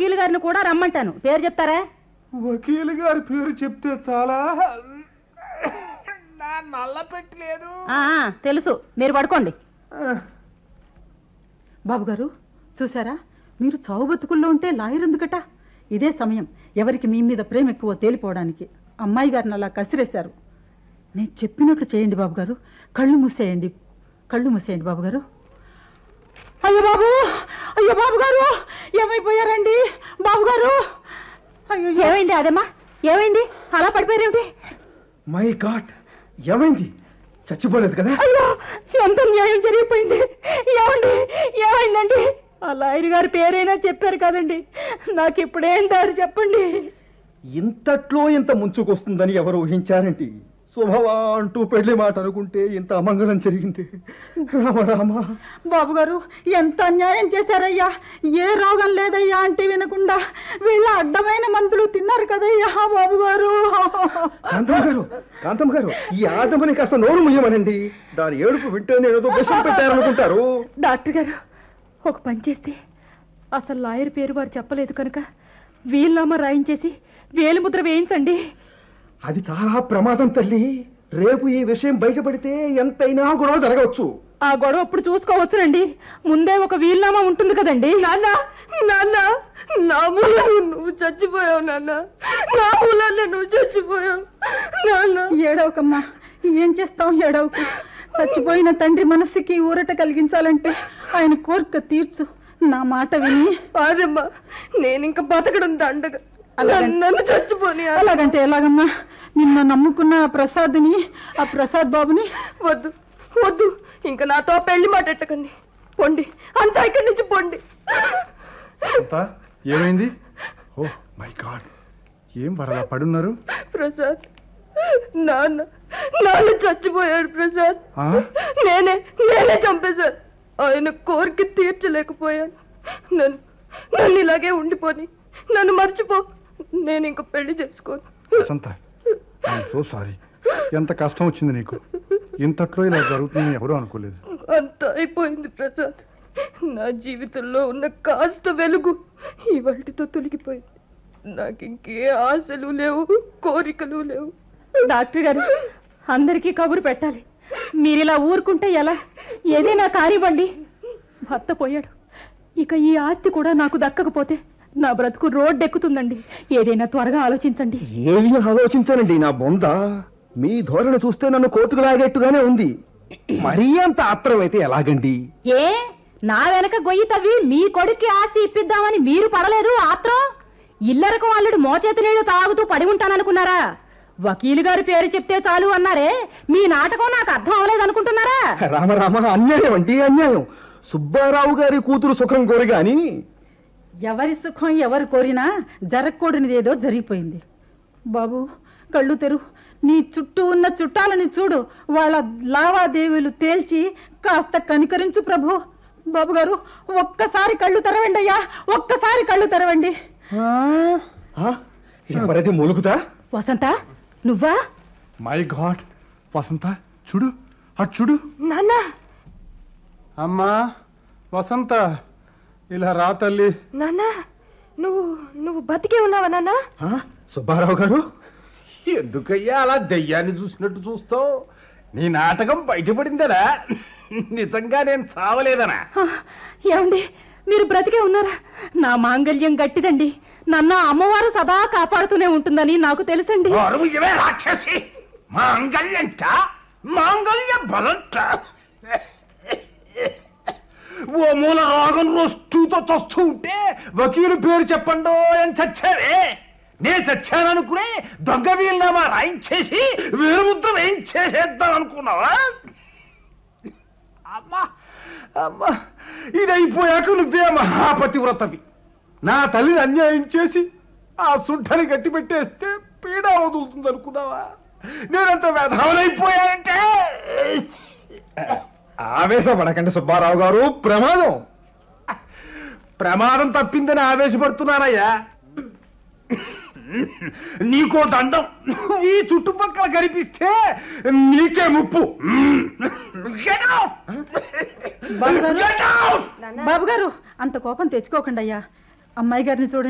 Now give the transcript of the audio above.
వకీలు గారిని కూడా రమ్మంటాను పేరు చెప్తారా వకీలు గారి పేరు చెప్తే చాలా నా నల్ల పెట్టలేదు ఆ, ఆ, తెలుసు మీరు పడుకోండి బాబు గారు చూసారా మీరు చావు బతుకుల్లో ఉంటే లాయర్ ఎందుకట ఇదే సమయం ఎవరికి మీ మీద ప్రేమ ఎక్కువ తేలిపోవడానికి అమ్మాయి గారిని అలా కసిరేశారు నేను చెప్పినట్లు చేయండి బాబు గారు కళ్ళు మూసేయండి కళ్ళు మూసేయండి బాబు గారు అయ్యో బాబు అయ్యో బాబు గారు ఏమైపోయారండి బాబు గారు అయ్యో ఏమైంది అదమ్మా ఏమైంది అలా పడిపోయారేమిటి మై గాడ్ ఏమైంది చచ్చిపోలేదు కదా అయ్యో ఎంత న్యాయం జరిగిపోయింది ఏమండి ఏమైందండి ఆ లాయర్ గారి పేరైనా చెప్పారు కదండి నాకు ఇప్పుడేం దారి చెప్పండి ఇంతట్లో ఇంత ముంచుకొస్తుందని ఎవరు ఊహించారంటి శుభవా అంటూ పెళ్లి మాట అనుకుంటే ఇంత అమంగళం జరిగింది రామ రామ బాబు గారు ఎంత అన్యాయం చేశారయ్యా ఏ రోగం లేదయ్యా అంటే వినకుండా వీళ్ళ అడ్డమైన మందులు తిన్నారు కదయ్యా బాబు గారు కాంతమ్మ గారు కాంతమ్మ గారు ఈ ఆదమని కాస్త నోరు ముయ్యమనండి దాని ఏడుపు వింటే నేను ఏదో విషం పెట్టారనుకుంటారు డాక్టర్ గారు ఒక పని చేస్తే అసలు లాయర్ పేరు వారు చెప్పలేదు కనుక వీళ్ళమ్మ రాయించేసి వేలిముద్ర వేయించండి అది చాలా ప్రమాదం తల్లి రేపు ఈ విషయం బయటపడితే ఎంతైనా గొడవ జరగవచ్చు ఆ గొడవ అప్పుడు చూసుకోవచ్చునండి ముందే ఒక వీలునామా ఉంటుంది కదండి నాన్న నాన్న నా మూలాన నువ్వు చచ్చిపోయావు నాన్న నా మూలాన నువ్వు చచ్చిపోయావు నాన్న ఏడవకమ్మా ఏం చేస్తాం ఏడవకు చచ్చిపోయిన తండ్రి మనస్సుకి ఊరట కలిగించాలంటే ఆయన కోరిక తీర్చు నా మాట విని అదమ్మా నేను ఇంకా బతకడం దండగా అలాగే. నన్ను చచ్చిపోని అలాగంటే ఎలాగమ్మా నిన్న నమ్ముకున్న ఆ ప్రసాద్ని ఆ ప్రసాద్ బాబుని వద్దు వద్దు ఇంకా నాతో పెళ్లి మాట ఎట్టకండి పొండి అంతా ఇక్కడి నుంచి పొండి అంతా ఏమైంది ఓ మై గాడ్ ఏం వరలా పడున్నారు ప్రసాద్ నాన్న నాన్న చచ్చిపోయాడు ప్రసాద్ ఆ? నేనే నేనే చంపేశాను ఆయన కోరిక తీర్చలేకపోయాను నన్ను నన్ను ఇలాగే ఉండిపోని నన్ను మర్చిపో నేను ఇంక పెళ్లి చేసుకోను వసంత ఐఎమ్ సో సారీ ఎంత కష్టం వచ్చింది నీకు ఇంతట్లో ఇలా జరుగుతుందని ఎవరూ అనుకోలేదు అంత అయిపోయింది ప్రసాద్ నా జీవితంలో ఉన్న కాస్త వెలుగు ఈ వాటితో తొలగిపోయింది నాకు ఇంకే ఆశలు లేవు కోరికలు లేవు డాక్టర్ గారు అందరికీ కబురు పెట్టాలి మీరు ఇలా ఊరుకుంటే ఎలా ఏదైనా కానివ్వండి భర్త పోయాడు ఇక ఈ ఆస్తి కూడా నాకు దక్కకపోతే నా బ్రతుకు రోడ్డు ఎక్కుతుందండి ఏదైనా త్వరగా ఆలోచించండి ఏమి ఆలోచించానండి నా బొంద మీ ధోరణి చూస్తే నన్ను కోర్టుకు లాగేట్టుగానే ఉంది మరీ అంత ఆత్రమైతే ఎలాగండి ఏ నా వెనక గొయ్యి తవ్వి మీ కొడుక్కి ఆస్తి ఇప్పిద్దామని మీరు పడలేదు ఆత్రం ఇల్లరకు అల్లుడు మోచేత నీళ్లు తాగుతూ పడి ఉంటాననుకున్నారా వకీలు గారి పేరు చెప్తే చాలు అన్నారే మీ నాటకం నాకు అర్థం అవ్వలేదు అనుకుంటున్నారా రామ రామ అన్యాయం అండి అన్యాయం సుబ్బారావు గారి కూతురు సుఖం కోరి గాని ఎవరి సుఖం ఎవరు కోరినా జరగకూడనిదేదో జరిగిపోయింది బాబు కళ్ళు తెరు నీ చుట్టూ ఉన్న చుట్టాలని చూడు వాళ్ళ లావాదేవీలు తేల్చి కాస్త కనికరించు ప్రభు బాబు గారు ఒక్కసారి కళ్ళు తెరవండి అయ్యా ఒక్కసారి కళ్ళు తెరవండి ఆ? ఎవరది మూలుగుతా వసంత నువ్వా మై గాడ్ వసంత చూడు అటు చూడు నాన్న అమ్మా వసంత ఇలా రా తల్లి నాన్న నువ్వు నువ్వు బతికే ఉన్నావా నాన్న ఆ? సుబ్బారావు గారు ఎందుకయ్యా అలా దెయ్యాన్ని చూసినట్టు చూస్తావు నీ నాటకం బయటపడిందనా నిజంగా నేను చావలేదనా హ, ఏమండి మీరు బ్రతికే ఉన్నారా నా మాంగల్యం గట్టిదండి నన్ను ఆ అమ్మవారు సదా కాపాడుతూనే ఉంటుందని నాకు తెలుసండి అరువు ఇవే రాక్షసి మాంగళ్యంట మాంగళ్య బలంట ఓ మూల రాగం రొస్తూతో చస్తూ ఉంటే వకీలు పేరు చెప్పండో అని చచ్చావే నే చచ్చాననుకునే దొంగ వీలునామా రాయించేసి వేరుముద్ర వేయించేసేద్దాం అనుకున్నావా అమ్మా అమ్మా ఇది అయిపోయాక నువ్వే మహాపతివ్రతవి నా తల్లిని అన్యాయం చేసి ఆ సుంఠని గట్టి పెట్టేస్తే పీడ వదులుతుంది అనుకున్నావా నేనంత వ్యధవనైపోయానంటే ఆవేశపడకండి సుబ్బారావు గారు ప్రమాదం ప్రమాదం తప్పిందని ఆవేశపడుతున్నానయ్యా నీకో దండం ఈ చుట్టుపక్కల కనిపిస్తే నీకే ముప్పు Get out! బాబు గారు Get out! బాబు గారు అంత కోపం తెచ్చుకోకండి అయ్యా అమ్మాయి గారిని చూడండి